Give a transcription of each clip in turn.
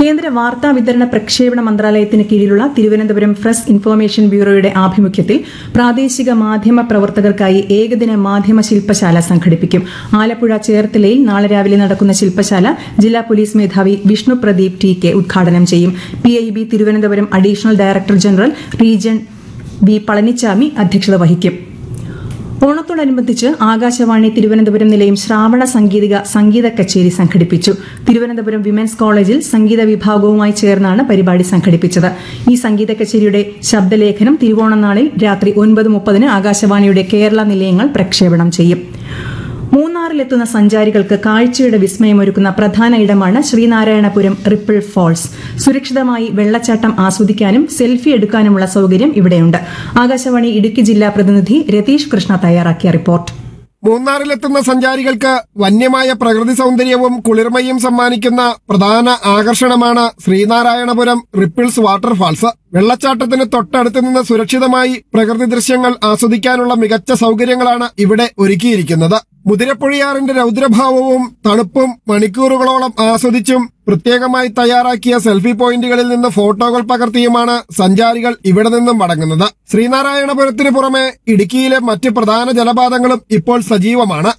കേന്ദ്ര വാർത്താ വിതരണ പ്രക്ഷേപണ മന്ത്രാലയത്തിന് കീഴിലുള്ള തിരുവനന്തപുരം പ്രസ് ഇൻഫർമേഷൻ ബ്യൂറോയുടെ ആഭിമുഖ്യത്തിൽ പ്രാദേശിക മാധ്യമ പ്രവർത്തകർക്കായി ഏകദിന മാധ്യമ ശില്പശാല സംഘടിപ്പിക്കും ആലപ്പുഴ ചേർത്തലയിൽ നാളെ രാവിലെ നടക്കുന്ന ശില്പശാല ജില്ലാ പോലീസ് മേധാവി വിഷ്ണു പ്രദീപ് ടി കെ ഉദ്ഘാടനം ചെയ്യും P I B Thiruvananthapuram additional director general region V Palanichami അധ്യക്ഷത വഹിക്കും ഓണത്തോടനുബന്ധിച്ച് ആകാശവാണി തിരുവനന്തപുരം നിലയം ശ്രാവണ സംഗീതിക സംഗീത കച്ചേരി സംഘടിപ്പിച്ചു തിരുവനന്തപുരം വിമൻസ് കോളേജിൽ സംഗീത വിഭാഗവുമായി ചേർന്നാണ് പരിപാടി സംഘടിപ്പിച്ചത് ഈ സംഗീത കച്ചേരിയുടെ ശബ്ദലേഖനം തിരുവോണനാളിൽ രാത്രി ഒൻപത് മുപ്പതിന് ആകാശവാണിയുടെ കേരള നിലയങ്ങൾ പ്രക്ഷേപണം ചെയ്യും മൂന്നാറിലെത്തുന്ന സഞ്ചാരികൾക്ക് കാഴ്ചയുടെ വിസ്മയമൊരുക്കുന്ന പ്രധാന ഇടമാണ് ശ്രീനാരായണപുരം റിപ്പിൾ ഫാൾസ് സുരക്ഷിതമായി വെള്ളച്ചാട്ടം ആസ്വദിക്കാനും സെൽഫി എടുക്കാനുമുള്ള സൌകര്യം ഇവിടെയുണ്ട് ആകാശവാണി ഇടുക്കി ജില്ലാ പ്രതിനിധി രതീഷ് കൃഷ്ണ തയ്യാറാക്കിയ റിപ്പോർട്ട് മൂന്നാറിലെത്തുന്ന സഞ്ചാരികൾക്ക് വന്യമായ പ്രകൃതി സൗന്ദര്യവും കുളിർമയും സമ്മാനിക്കുന്ന പ്രധാന ആകർഷണമാണ് ശ്രീനാരായണപുരം റിപ്പിൾസ് വാട്ടർഫാൾസ് വെള്ളച്ചാട്ടത്തിന് തൊട്ടടുത്ത് നിന്ന് സുരക്ഷിതമായി പ്രകൃതി ദൃശ്യങ്ങൾ ആസ്വദിക്കാനുള്ള മികച്ച സൗകര്യങ്ങളാണ് ഇവിടെ ഒരുക്കിയിരിക്കുന്നത് മുതിരപ്പുഴയാറിന്റെ രൗദ്രഭാവവും തണുപ്പും മണിക്കൂറുകളോളം ആസ്വദിച്ചും പ്രത്യേകമായി തയ്യാറാക്കിയ സെൽഫി പോയിന്റുകളിൽ നിന്ന് ഫോട്ടോകൾ പകർത്തിയുമാണ് സഞ്ചാരികൾ ഇവിടെ നിന്നും മടങ്ങുന്നത് ശ്രീനാരായണപുരത്തിന് പുറമെ ഇടുക്കിയിലെ മറ്റ് പ്രധാന ജലപാതങ്ങളും ഇപ്പോൾ സജീവമാണ്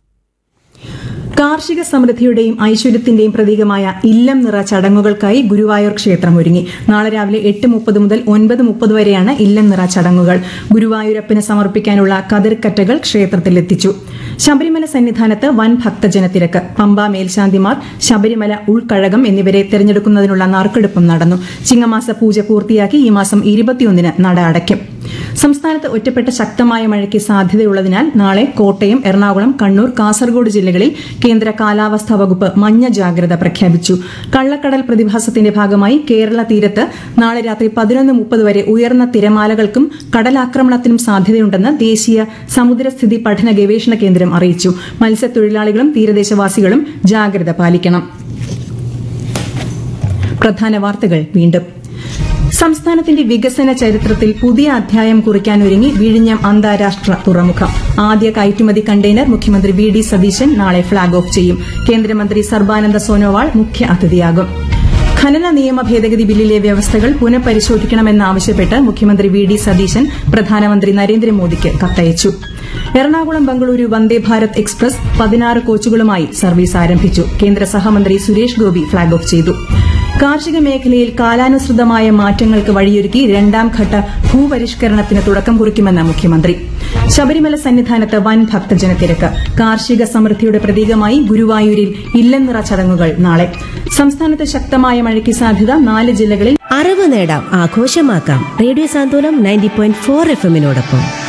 കാർഷിക സമൃദ്ധിയുടെയും ഐശ്വര്യത്തിന്റെയും പ്രതീകമായ ഇല്ലം നിറ ചടങ്ങുകൾക്കായി ഗുരുവായൂർ ക്ഷേത്രം ഒരുങ്ങി നാളെ രാവിലെ എട്ട് മുപ്പത് മുതൽ ഒൻപത് മുപ്പത് വരെയാണ് ഇല്ലം നിറ ചടങ്ങുകൾ ഗുരുവായൂരപ്പന് സമർപ്പിക്കാനുള്ള കതിർക്കറ്റകൾ ക്ഷേത്രത്തിലെത്തിച്ചു ശബരിമല സന്നിധാനത്ത് വൻ ഭക്തജനത്തിരക്ക് പമ്പ മേൽശാന്തിമാർ ശബരിമല ഉൾക്കഴകം എന്നിവരെ തെരഞ്ഞെടുക്കുന്നതിനുള്ള നറുക്കെടുപ്പും നടന്നു ചിങ്ങമാസ പൂജ പൂർത്തിയാക്കി ഈ മാസം ഇരുപത്തിയൊന്നിന് നട അടയ്ക്കും സംസ്ഥാനത്ത് ഒറ്റപ്പെട്ട ശക്തമായ മഴയ്ക്ക് സാധ്യതയുള്ളതിനാൽ നാളെ കോട്ടയം എറണാകുളം കണ്ണൂർ കാസർഗോഡ് ജില്ലകളിൽ കേന്ദ്ര കാലാവസ്ഥാ വകുപ്പ് മഞ്ഞ ജാഗ്രത പ്രഖ്യാപിച്ചു കള്ളക്കടൽ പ്രതിഭാസത്തിന്റെ ഭാഗമായി കേരള തീരത്ത് നാളെ രാത്രി പതിനൊന്ന് മുപ്പത് വരെ ഉയർന്ന തിരമാലകൾക്കും കടലാക്രമണത്തിനും സാധ്യതയുണ്ടെന്ന് ദേശീയ സമുദ്രസ്ഥിതി പഠന ഗവേഷണ കേന്ദ്രം അറിയിച്ചു മത്സ്യത്തൊഴിലാളികളും തീരദേശവാസികളും ജാഗ്രത പാലിക്കണം പ്രധാന വാർത്തകൾ വീണ്ടും സംസ്ഥാനത്തിന്റെ വികസന ചരിത്രത്തിൽ പുതിയ അധ്യായം കുറിക്കാനൊരുങ്ങി വിഴിഞ്ഞം അന്താരാഷ്ട്ര തുറമുഖം ആദ്യ കയറ്റുമതി കണ്ടെയ്നർ മുഖ്യമന്ത്രി വി ഡി സതീശൻ നാളെ ഫ്ളാഗ് ഓഫ് ചെയ്യും കേന്ദ്രമന്ത്രി സർബാനന്ദ സോനോവാൾ മുഖ്യ അതിഥിയാകും ഖനന നിയമ ഭേദഗതി ബില്ലിലെ വ്യവസ്ഥകൾ പുനഃപരിശോധിക്കണമെന്നാവശ്യപ്പെട്ട് മുഖ്യമന്ത്രി വി ഡി സതീശൻ പ്രധാനമന്ത്രി നരേന്ദ്രമോദിക്ക് കത്തയച്ചു എറണാകുളം ബംഗളൂരു വന്ദേ ഭാരത് എക്സ്പ്രസ് പതിനാറ് കോച്ചുകളുമായി സർവീസ് ആരംഭിച്ചു കേന്ദ്ര സഹമന്ത്രി സുരേഷ് ഗോപി ഫ്ളാഗ് ഓഫ് ചെയ്തു കാർഷിക മേഖലയിൽ കാലാനുസൃതമായ മാറ്റങ്ങൾക്ക് വഴിയൊരുക്കി രണ്ടാം ഘട്ട ഭൂപരിഷ്കരണത്തിന് തുടക്കം കുറിക്കുമെന്ന് മുഖ്യമന്ത്രി ശബരിമല സന്നിധാനത്ത് വൻ ഭക്തജനത്തിരക്ക് കാർഷിക സമൃദ്ധിയുടെ പ്രതീകമായി ഗുരുവായൂരിൽ ഇല്ലനിറ ചടങ്ങുകൾ നാളെ സംസ്ഥാനത്ത് ശക്തമായ മഴയ്ക്ക് സാധ്യത നാല് ജില്ലകളിൽ അറിവ് നേടാം ആഘോഷമാക്കാം radio Santhwanam ninety point four F എമ്മിനോടൊപ്പം